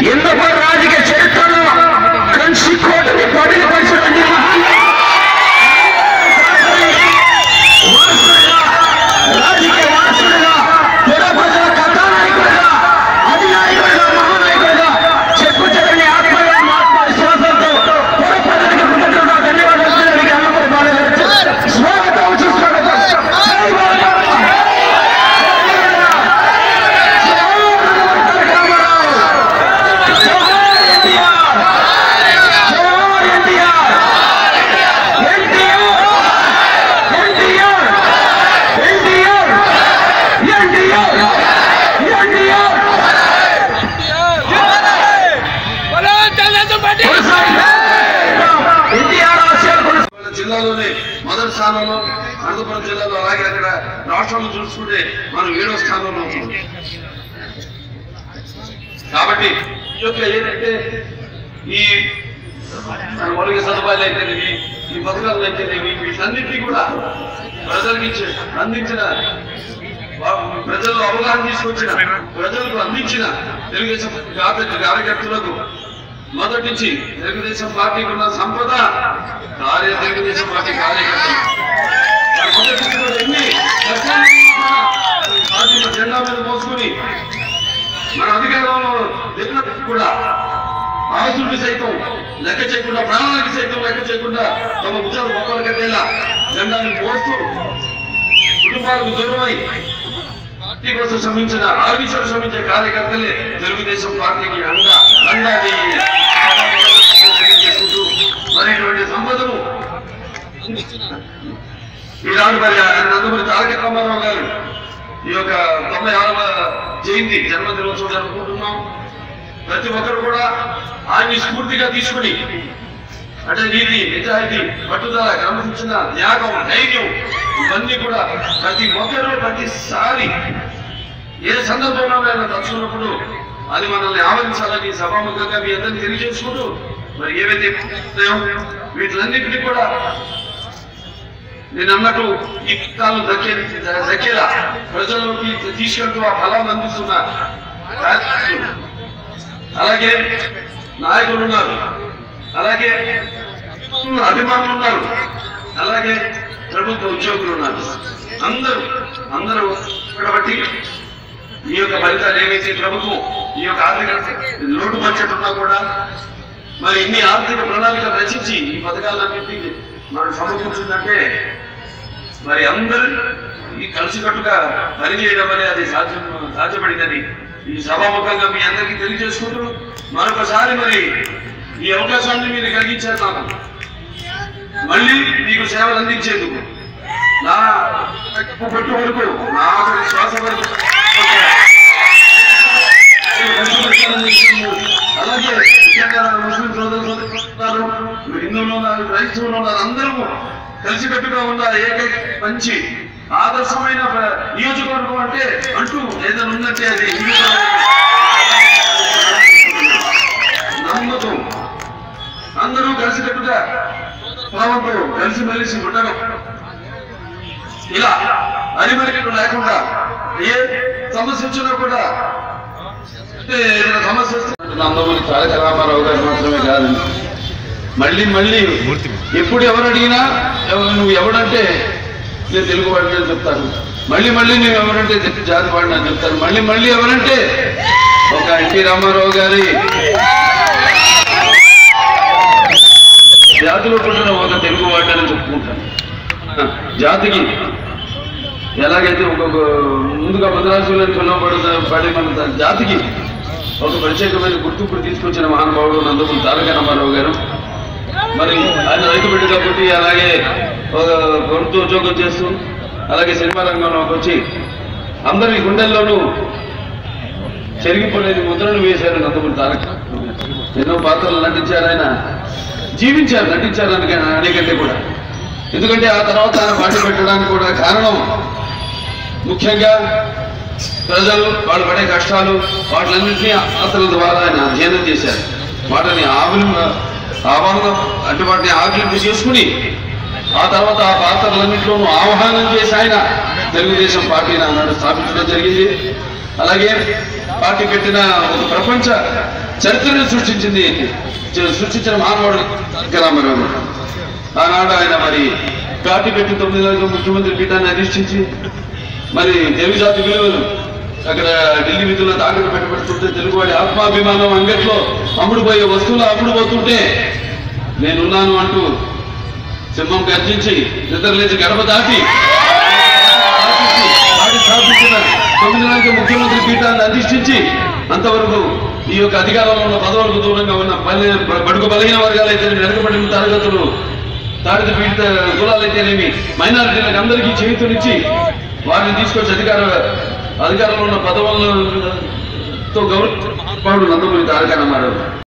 ఎందుకు రాజకీయ చరిత్రలో కంచి కోటని పడిపరిచినటువంటి వారసుడిగా, రాజకీయ వారసుడిగా, పుర ప్రజల కథానాయకుడిగా, అధినాయకుడిగా, మహానాయకుడిగా, చెక్కు చెరగని ఆత్మగా, ఆత్మ విశ్వాసంతో పుర ప్రజలకు కృతజ్ఞతగా ధన్యవాదాలు తెలియజేయడానికి అన్నపూర్ణ బాలగారు స్వాగతం సుస్వాగతం. జై బాలగారు. మన జిల్లాలోనే మొదటి స్థానంలో అనంతపురం జిల్లాలో అలాగే అక్కడ రాష్ట్రంలో చూసుకుంటే మనం ఏడో స్థానంలో ఉన్నాం కాబట్టి ఈ యొక్క ఏంటంటే ఈ మన మౌలిక సదుపాయాలు అయితేనేవి ఈ పథకాలు అయితేనేవి వీటన్నిటినీ కూడా ప్రజలకు ఇచ్చే అందించిన వా- ప్రజల్లో అవగాహన తీసుకొచ్చిన ప్రజలకు అందించిన తెలుగుదేశం కార్య- కార్యకర్తలకు మొదటి నుంచి తెలుగుదేశం పార్టీకి ఉన్న సంపద కార్య తెలుగుదేశం పార్టీ కార్యకర్తలు వారి మొదటి నుంచి కూడా ఎన్ని కష్టాలు ఉన్నా కూడా పార్టీ జెండా మీద మోసుకుని మన అధికారంలో దిగినప్పుడు కూడా ఆస్తులకి సైతం లెక్క చేయకుండా ప్రాణాలకి సైతం లెక్క చేయకుండా తమ భుజాలు బొక్కలు కట్టేలా జెండాన్ని మోస్తూ కుటుంబాలకు దూరమై పార్టీ కోసం శ్రమించిన ఆర్మీశ్వర శ్రమించే కార్యకర్తలే తెలుగుదేశం పార్టీకి అండ అండాది తెలియజేసుకుంటూ మరి ఇటువంటి సంపదను ఈనాడు మరి నందమూరి తారక రామారావు గారు ఈ యొక్క తొంభై ఆరవ జయంతి జన్మదినోత్సవం జరుపుకుంటున్నాం ప్రతి ఒక్కరు కూడా ఆయన్ని స్ఫూర్తిగా తీసుకుని అంటే నీతి నిజాయితీ పట్టుదల క్రమశిక్షణ త్యాగం ధైర్యం ఇవన్నీ కూడా ప్రతి ఒక్కరు ప్రతిసారి ఏ సందర్భంలో ఆయన తలుచుకున్నప్పుడు అది మనల్ని ఆవరించాలని సభాముఖంగా మీ అందరినీ తెలియజేసుకుంటూ మరి ఏవైతే ఉన్నాయో వీటిలన్నింటినీ కూడా నేను అన్నట్టు ఈ కాలం దక్కే దక్కేలా ప్రజల్లోకి తీసుకెళ్తూ ఆ ఫలాన్ని అందిస్తున్న కార్యకర్తలు, అలాగే నాయకులు ఉన్నారు అలాగే అభిమానులు ఉన్నారు అలాగే ప్రభుత్వ ఉద్యోగులు ఉన్నారు అందరూ అందరూ కాబట్టి ఈ యొక్క ఫలితాలు ఏవైతే ప్రభుత్వం ఈ యొక్క ఆర్థిక లోటు బడ్జెట్ ఉన్నా కూడా మరి ఇన్ని ఆర్థిక ప్రణాళిక రచించి ఈ పథకాలన్నింటినీ మనం సమకూర్చిందంటే మరి అందరూ ఈ కలిసికట్టుగా పనిచేయడం అనేది అది సాధ్యం సాధ్యపడిందని ఈ సభాముఖంగా మీ అందరికీ తెలియజేసుకుంటూ మరొకసారి మరి ఈ అవకాశాన్ని మీరు కలిగించారు నాకు మళ్ళీ మీకు సేవలు అందించేందుకు నా పెట్టు వరకు నా ఆఖరి శ్వాస వరకు అలాగే ముఖ్యంగా ముస్లిం సోదరులు ఉన్నారు హిందువులు ఉన్నారు క్రైస్తవులు ఉన్నారు అందరూ కలిసికట్టుగా ఉన్న ఏకైక మంచి ఆదర్శమైన ప్ర- నియోజకవర్గం అంటే అంటూ ఏదైనా ఉందంటే అది హిందూ నమ్మకం అందరూ కలిసికట్టుగా భావంతో కలిసిమెలిసి ఉండడం ఇలా అరిమరికలు లేకుండా ఏ సమస్య వచ్చినా కూడా అంటే ఏదైనా సమస్య వస్తే నందమూరి తారక రామారావు గారు మాత్రమే కాదు మళ్ళీ మళ్ళీ ఎప్పుడు ఎవరు అడిగినా ఎవ- నువ్వు ఎవడంటే నేను తెలుగు వాడిని అని చెప్తాను మళ్ళీ మళ్ళీ నువ్వు ఎవరంటే తెలుగు జాతి వాడిని అని చెప్తాను మళ్ళీ మళ్ళీ ఎవరంటే ఒక ఎన్టీ రామారావు గారి జాతిలో పుట్టిన ఒక తెలుగు వాడిని చెప్పుకుంటాను జాతికి ఎలాగైతే ఒక్కొక్క ముందుగా మద్రాసులను పిలువబడుతున్న పడి మన జాతికి ఒక ప్రత్యేకమైన గుర్తింపు తీసుకొచ్చిన మహానుభావుడు నందమూరి తారక రామారావు గారు మరి ఆయన రైతు బిడ్డ కాబట్టి అలాగే ఒక ప్రభుత్వ ఉద్యోగం చేస్తూ అలాగే సినిమా రంగంలోకి వచ్చి అందరి గుండెల్లోనూ చెరిగిపోలేని ముద్రను వేశారు నందమూరి తారక ఎన్నో పాత్రలు నటించారు ఆయన జీవించారు నటించారు అనక అనేకంటే కూడా ఎందుకంటే ఆ తర్వాత ఆయన పార్టీ పెట్టడానికి కూడా కారణం ముఖ్యంగా ప్రజలు వాళ్ళు పడే కష్టాలు వాటిలన్నింటినీ ఆతల ద్వారా ఆయన అధ్యయనం చేశారు వాటిని ఆవులు ఆహ్వానం అంటే వాటిని ఆకలింపు చేసుకుని ఆ తర్వాత ఆ పాత్రలన్నింటిలోనూ ఆహ్వానం చేసి ఆయన తెలుగుదేశం పార్టీని ఆనాడు స్థాపించడం జరిగింది అలాగే పార్టీ పెట్టిన ఒక ప్రపంచ చరిత్రను సృష్టించింది సృష్టించిన మానవుడు రామారావు గారు. ఆనాడు ఆయన మరి కాటి పెట్టి తొమ్మిది నెలలకు ముఖ్యమంత్రి పీఠాన్ని అధిష్ఠించి మరి తెలుగు జాతి విలువలు అక్కడ ఢిల్లీ విధుల్లో తాకట్టు పెట్టబడుతుంటే తెలుగువాడి ఆత్మాభిమానం అంగట్లో అమ్ముడుపోయే వస్తువులు అమ్ముడుపోతుంటే నేనున్నాను అంటూ సింహం గర్జించి నిద్రలేచి గడప దాటి వాటి స్థాపించిన తొమ్మిది నెలలకి ముఖ్యమంత్రి పీఠాన్ని అధిష్ఠించి అంతవరకు ఈ యొక్క అధికారంలో ఉన్న పదవులకు దూరంగా ఉన్న పల్లె బడుగు బలహీన వర్గాలైతే వెనుకబడిన తరగతులు తాడిత పీడిత కులాలైతేనేమి మైనారిటీలకు అందరికీ చేతునిచ్చి వారిని తీసుకొచ్చి అధికార అధికారంలో ఉన్న పదవులతో గౌరవ నందమూరి తారక రామారావు